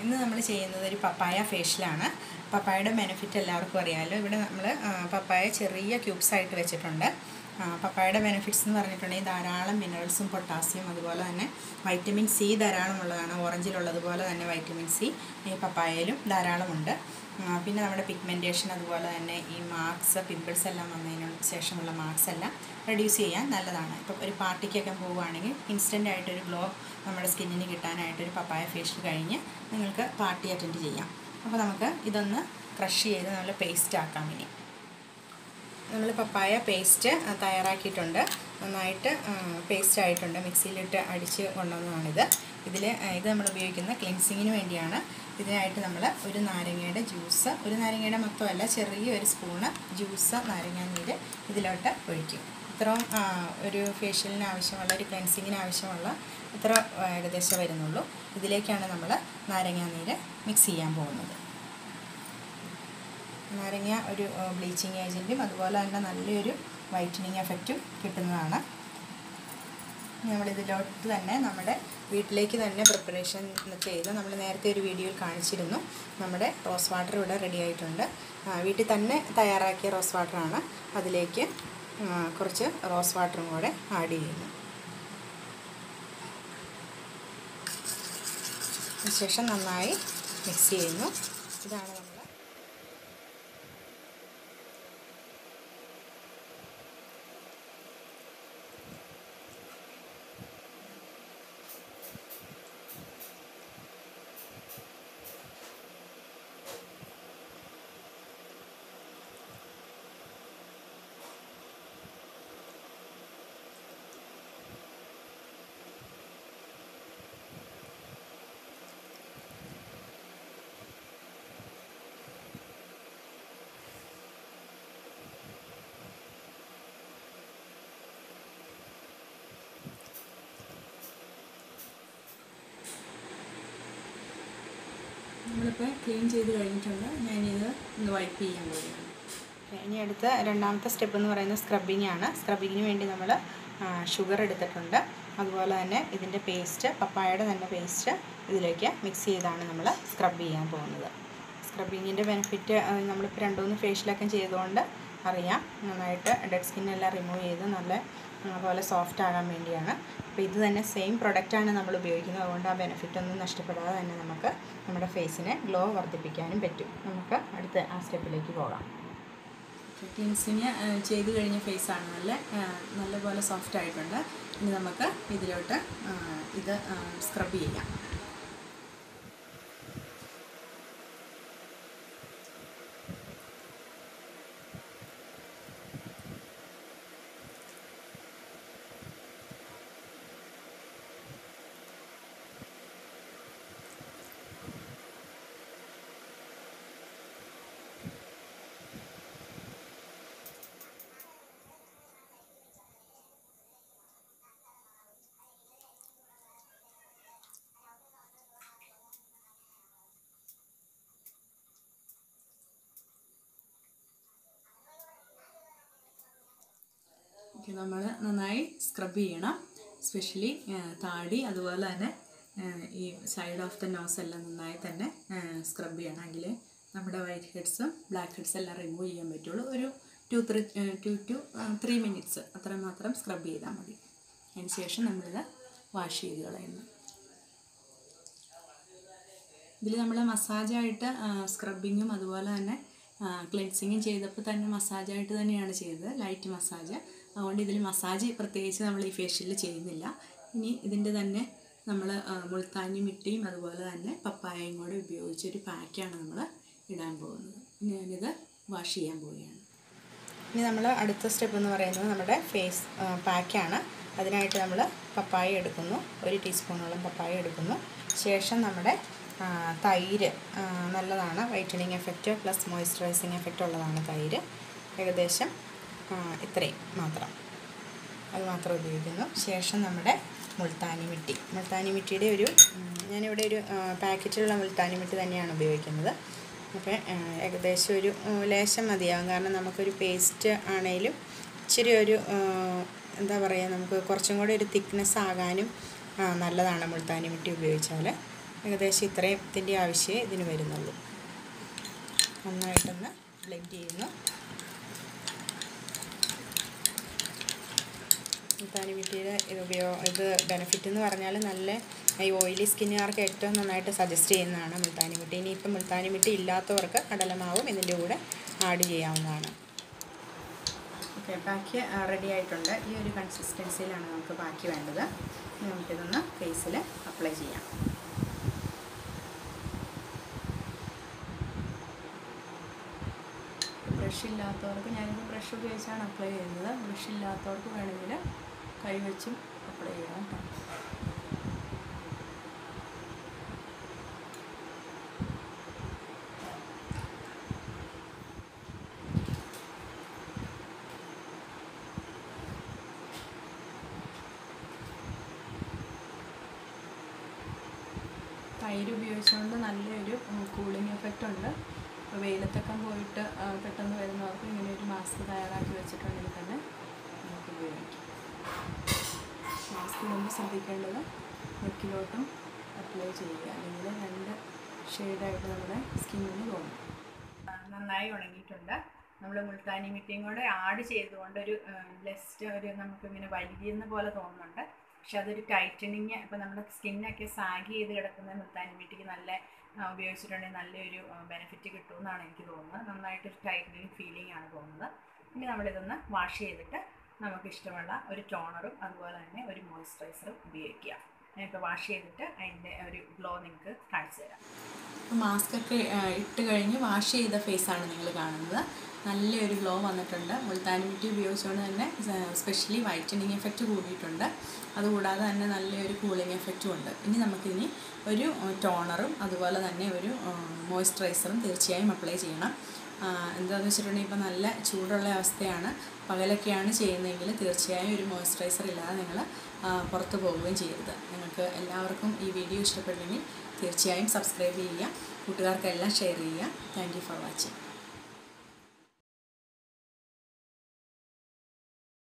ഇന്ന് നമ്മൾ ചെയ്യുന്നത് ഒരു പപ്പായ ഫേഷ്യലാണ് പപ്പായയുടെ ബെനിഫിറ്റ് എല്ലാവർക്കും അറിയാമല്ലോ ഇവിടെ നമ്മൾ പപ്പായ ചെറിയ ക്യൂബ്സ് ആയിട്ട് വെച്ചിട്ടുണ്ട് ആ, പപ്പായയുടെ ബെനിഫിറ്റ്സ് എന്ന് പറഞ്ഞിട്ടുണ്ടെങ്കിൽ ധാരാളം മിനറൽസും പൊട്ടാസ്യം അതുപോലെ തന്നെ വൈറ്റമിൻ സി ധാരാളമുള്ളതാണ് ഓറഞ്ചിലുള്ളതുപോലെ തന്നെ വൈറ്റമിൻ സി ഈ പപ്പായയിലും ധാരാളമുണ്ട് ആ, പിന്നെ നമ്മുടെ പിഗ്മെൻറ്റേഷൻ അതുപോലെ തന്നെ ഈ മാർക്സ് പിമ്പിൾസ് എല്ലാം വന്നതിന് ശേഷമുള്ള മാർക്സ് എല്ലാം റെഡ്യൂസ് ചെയ്യാൻ നല്ലതാണ് ഇപ്പോൾ ഒരു പാർട്ടിക്കൊക്കെ പോവുകയാണെങ്കിൽ ഇൻസ്റ്റൻ്റ് ആയിട്ടൊരു ഗ്ലോ നമ്മുടെ സ്കിന്നിന് കിട്ടാനായിട്ട് ഒരു പപ്പായ ഫേഷ്യൽ കഴിഞ്ഞ് നിങ്ങൾക്ക് പാർട്ടി അറ്റൻഡ് ചെയ്യാം അപ്പോൾ നമുക്ക് ഇതൊന്ന് ക്രഷ് ചെയ്ത് നല്ല പേസ്റ്റ് ആക്കാം ഇനി നമ്മൾ പപ്പായ പേസ്റ്റ് തയ്യാറാക്കിയിട്ടുണ്ട് നന്നായിട്ട് പേസ്റ്റ് ആയിട്ടുണ്ട് മിക്സിയിലിട്ട് അടിച്ച് കൊണ്ടുവന്നതാണിത് ഇതിൽ ഇത് നമ്മൾ ഉപയോഗിക്കുന്ന ക്ലിൻസിങ്ങിന് വേണ്ടിയാണ് ഇതിനായിട്ട് നമ്മൾ ഒരു നാരങ്ങയുടെ ജ്യൂസ് ഒരു നാരങ്ങയുടെ മൊത്തമല്ല ചെറിയൊരു സ്പൂണ് ജ്യൂസ് നാരങ്ങാനീര് ഇതിലോട്ട് ഒഴിക്കും ഇത്രയും ആ, ഒരു ഫേഷ്യലിന് ആവശ്യമുള്ള ഒരു ക്ലെൻസിങ്ങിന് ആവശ്യമുള്ള ഇത്ര ഏകദേശം വരുന്നുള്ളൂ ഇതിലേക്കാണ് നമ്മൾ നാരങ്ങാനീര് മിക്സ് ചെയ്യാൻ പോകുന്നത് നാരങ്ങ ഒരു ബ്ലീച്ചിങ് ഏജൻറ്റും അതുപോലെ തന്നെ നല്ലൊരു വൈറ്റനിങ് എഫക്റ്റും കിട്ടുന്നതാണ് നമ്മളിതിലോട്ട് തന്നെ നമ്മുടെ വീട്ടിലേക്ക് തന്നെ പ്രിപ്പറേഷൻ ചെയ്ത് നമ്മൾ നേരത്തെ ഒരു വീഡിയോയിൽ കാണിച്ചിരുന്നു നമ്മുടെ റോസ് വാട്ടർ ഇവിടെ റെഡി ആയിട്ടുണ്ട് ആ, വീട്ടിൽ തന്നെ തയ്യാറാക്കിയ റോസ് വാട്ടറാണ് അതിലേക്ക് ആ, കുറച്ച് റോസ് വാട്ടറും കൂടെ ആഡ് ചെയ്യുന്നു അതിനുശേഷം നന്നായി മിക്സ് ചെയ്യുന്നു ഇതാണ് നമ്മൾ നമ്മളിപ്പോൾ ക്ലീൻ ചെയ്ത് കഴിഞ്ഞിട്ടുണ്ട് ഞാനിത് ഒന്ന് വൈപ്പ് ചെയ്യാൻ പോവുകയാണ് ഇനി അടുത്ത രണ്ടാമത്തെ സ്റ്റെപ്പ് എന്ന് പറയുന്നത് സ്ക്രബിങ് ആണ് സ്ക്രബിങ്ങിന് വേണ്ടി നമ്മൾ ഷുഗർ എടുത്തിട്ടുണ്ട് അതുപോലെ തന്നെ ഇതിൻ്റെ പേസ്റ്റ് പപ്പായയുടെ തന്നെ പേസ്റ്റ് ഇതിലേക്ക് മിക്സ് ചെയ്താണ് നമ്മൾ സ്ക്രബ് ചെയ്യാൻ പോകുന്നത് സ്ക്രബിങ്ങിൻ്റെ ബെനിഫിറ്റ് നമ്മളിപ്പോൾ രണ്ട് മൂന്ന് ഫേഷ്യലൊക്കെ ചെയ്തുകൊണ്ട് അറിയാം നന്നായിട്ട് ഡെഡ് സ്കിന്നെല്ലാം റിമൂവ് ചെയ്ത് നല്ല ആ, പോലെ സോഫ്റ്റ് ആകാൻ വേണ്ടിയാണ് അപ്പോൾ ഇത് തന്നെ സെയിം പ്രൊഡക്റ്റാണ് നമ്മൾ ഉപയോഗിക്കുന്നത് അതുകൊണ്ട് ആ ബെനിഫിറ്റ് ഒന്നും നഷ്ടപ്പെടാതെ തന്നെ നമുക്ക് നമ്മുടെ ഫേസിനെ ഗ്ലോ വർദ്ധിപ്പിക്കാനും പറ്റും നമുക്ക് അടുത്ത ആ സ്റ്റെപ്പിലേക്ക് പോകാം ക്ലീൻസിങ് ചെയ്ത് കഴിഞ്ഞ ഫേസാണ് നല്ല ആ, നല്ലപോലെ സോഫ്റ്റ് ആയിട്ടുണ്ട് ഇനി നമുക്ക് ഇതിലോട്ട് ആ, ഇത് സ്ക്രബ് ചെയ്യാം ഓക്കെ നമ്മൾ നന്നായി സ്ക്രബ് ചെയ്യണം സ്പെഷ്യലി താടി അതുപോലെ തന്നെ ആ, ഈ സൈഡ് ഓഫ് ദ നോസ് എല്ലാം നന്നായി തന്നെ സ്ക്രബ് ചെയ്യണം എങ്കിൽ നമ്മുടെ വൈറ്റ് ഹെഡ്സും ബ്ലാക്ക് ഹെഡ്സ് എല്ലാം റിമൂവ് ചെയ്യാൻ പറ്റുള്ളൂ ഒരു two three two two three minutes അത്ര മാത്രം സ്ക്രബ് ചെയ്താൽ മതി അതിന് ശേഷം നമ്മളിത് വാഷ് ചെയ്ത് കളയുന്നു ഇതിൽ നമ്മൾ മസാജായിട്ട് സ്ക്രബിങ്ങും അതുപോലെ തന്നെ ക്ലെൻസിങ്ങും ചെയ്തപ്പോൾ തന്നെ മസാജായിട്ട് തന്നെയാണ് ചെയ്തത് ലൈറ്റ് മസാജ് അതുകൊണ്ട് ഇതിൽ മസാജ് പ്രത്യേകിച്ച് നമ്മൾ ഈ ഫേഷ്യലിൽ ചെയ്യുന്നില്ല ഇനി ഇതിൻ്റെ തന്നെ നമ്മൾ മുൾത്താനി മിട്ടിയും അതുപോലെ തന്നെ പപ്പായയും കൂടെ ഉപയോഗിച്ചൊരു പാക്കാണ് നമ്മൾ ഇടാൻ പോകുന്നത് ഇനി ഞാനിത് വാഷ് ചെയ്യാൻ പോവുകയാണ് ഇനി നമ്മൾ അടുത്ത സ്റ്റെപ്പ് എന്ന് പറയുന്നത് നമ്മുടെ ഫേസ് പാക്കാണ് അതിനായിട്ട് നമ്മൾ പപ്പായ എടുക്കുന്നു ഒരു ടീസ്പൂണോളം പപ്പായ എടുക്കുന്നു ശേഷം നമ്മുടെ ആ, തൈര് ആ, നല്ലതാണ് whitening effect plus moisturising effect ഉള്ളതാണ് തൈര് ഏകദേശം ആ, ഇത്രയും മാത്രം അത് മാത്രം ഉപയോഗിക്കുന്നു ശേഷം നമ്മുടെ മുൾത്താനി മിട്ടി മുൾത്താനി മിട്ടിയുടെ ഒരു ഉം, ഞാനിവിടെ ഒരു ആ, പാക്കറ്റിലുള്ള മുൾത്താനി മിട്ടി തന്നെയാണ് ഉപയോഗിക്കുന്നത് അപ്പോൾ ആ, ഏകദേശം ഒരു ഉം, ലേശം മതിയാകും കാരണം നമുക്കൊരു പേസ്റ്റ് ആണെങ്കിലും ഇച്ചിരി ഒരു ആ, എന്താ പറയുക നമുക്ക് കുറച്ചും കൂടി ഒരു തിക്നെസ് ആകാനും ആ, നല്ലതാണ് മുൾത്താനി മിട്ടി ഉപയോഗിച്ചാൽ ഏകദേശം ഇത്രയും ഇതിൻ്റെ ആവശ്യമേ ഇതിന് വരുന്നുള്ളൂ നന്നായിട്ടൊന്ന് ബ്ലെൻഡ് ചെയ്യുന്നു മുൾത്താനി മിട്ടിയുടെ ഇത് ഉപയോഗം ഇത് ബെനിഫിറ്റ് എന്ന് പറഞ്ഞാൽ നല്ല ഈ ഓയിലി സ്കിന്നുകാർക്ക് ഏറ്റവും നന്നായിട്ട് സജസ്റ്റ് ചെയ്യുന്നതാണ് മുൾത്താനി മിട്ടി ഇനിയിപ്പം മുൾത്താനി മിട്ടി ഇല്ലാത്തവർക്ക് കടലമാവും ഇതിൻ്റെ കൂടെ ആഡ് ചെയ്യാവുന്നതാണ് ഓക്കെ ബാക്കി റെഡി ആയിട്ടുണ്ട് ഈ ഒരു കൺസിസ്റ്റൻസിയിലാണ് നമുക്ക് ബാക്കി വേണ്ടത് ഇനി നമുക്കിതൊന്ന് ഫേസിൽ അപ്ലൈ ചെയ്യാം ബ്രഷ് ഇല്ലാത്തവർക്ക് ഞാനിപ്പോൾ ബ്രഷ് ഉപയോഗിച്ചാണ് അപ്ലൈ ചെയ്യുന്നത് ബ്രഷ് ഇല്ലാത്തവർക്ക് വേണമെങ്കിൽ കൈവച്ചും അപ്ലൈ ചെയ്യാം കേട്ടോ തൈര് ഉപയോഗിച്ചുകൊണ്ട് നല്ലൊരു കൂളിംഗ് എഫക്റ്റ് ഉണ്ട് ഇപ്പോൾ വെയിലത്തൊക്കെ പോയിട്ട് ആ, പെട്ടെന്ന് വരുന്നവർക്ക് ഇങ്ങനെ ഒരു മാസ്ക് തയ്യാറാക്കി വെച്ചിട്ടുണ്ടെങ്കിൽ തന്നെ നമുക്ക് ഉപയോഗിക്കാം മാസ്ക് മുമ്പ് ശ്രദ്ധിക്കേണ്ടത് നെക്കിലോട്ടും അപ്ലൈ ചെയ്യുക അല്ലെങ്കിൽ രണ്ട് ഷെയ്ഡായിട്ട് നമ്മുടെ സ്കിന്നിന് തോന്നും നന്നായി ഉണങ്ങിയിട്ടുണ്ട് നമ്മൾ മുൾത്താനി മിട്ടിയും കൂടെ ആഡ് ചെയ്തുകൊണ്ട് ഒരു ബ്ലെസ്റ്റ് ഒരു നമുക്ക് ഇങ്ങനെ വലിയുന്ന പോലെ തോന്നുന്നുണ്ട് പക്ഷെ അതൊരു ടൈറ്റനിങ് ഇപ്പം നമ്മുടെ സ്കിന്നൊക്കെ സാഗ് ചെയ്ത് കിടക്കുന്ന മുൾത്താനി മിട്ടിക്ക് നല്ല ആ, ഉപയോഗിച്ചിട്ടുണ്ടെങ്കിൽ നല്ലൊരു ബെനിഫിറ്റ് കിട്ടുമെന്നാണ് എനിക്ക് തോന്നുന്നത് നന്നായിട്ടൊരു ടൈറ്റനിങ് ഫീലിംഗ് ആണ് തോന്നുന്നത് ഇനി നമ്മളിതൊന്ന് വാഷ് ചെയ്തിട്ട് നമുക്ക് ഇഷ്ടമുള്ള ഒരു ടോണറും അതുപോലെ തന്നെ ഒരു മോയ്സ്ചറൈസറും ഉപയോഗിക്കുക ഞാനിപ്പോൾ വാഷ് ചെയ്തിട്ട് അതിൻ്റെ ഒരു ഗ്ലോ നിങ്ങൾക്ക് കാണിച്ചു തരാം മാസ്ക് ഒക്കെ ഇട്ട് കഴിഞ്ഞ് വാഷ് ചെയ്ത ഫേസാണ് നിങ്ങൾ കാണുന്നത് നല്ലൊരു ഗ്ലോ വന്നിട്ടുണ്ട് മുൾത്താനി മിട്ടി ഉപയോഗിച്ചുകൊണ്ട് തന്നെ സ്പെഷ്യലി വൈറ്റനിങ് എഫക്റ്റ് കൂടിയിട്ടുണ്ട് അതുകൂടാതെ തന്നെ നല്ലൊരു കൂളിംഗ് എഫക്റ്റും ഉണ്ട് ഇനി നമുക്കിനി ഒരു ടോണറും അതുപോലെ തന്നെ ഒരു മോയ്സ്ചറൈസറും തീർച്ചയായും അപ്ലൈ ചെയ്യണം ആ, എന്താണെന്ന് വെച്ചിട്ടുണ്ടെങ്കിൽ ഇപ്പോൾ നല്ല ചൂടുള്ള അവസ്ഥയാണ് പകലൊക്കെയാണ് ചെയ്യുന്നതെങ്കിൽ തീർച്ചയായും ഒരു മോയ്സ്ചറൈസർ ഇല്ലാതെ നിങ്ങൾ പുറത്ത് പോവുകയും ചെയ്യരുത് നിങ്ങൾക്ക് എല്ലാവർക്കും ഈ വീഡിയോ ഇഷ്ടപ്പെട്ടെങ്കിൽ തീർച്ചയായും സബ്സ്ക്രൈബ് ചെയ്യുക കൂട്ടുകാർക്കെല്ലാം ഷെയർ ചെയ്യുക താങ്ക് യു ഫോർ വാച്ചിങ്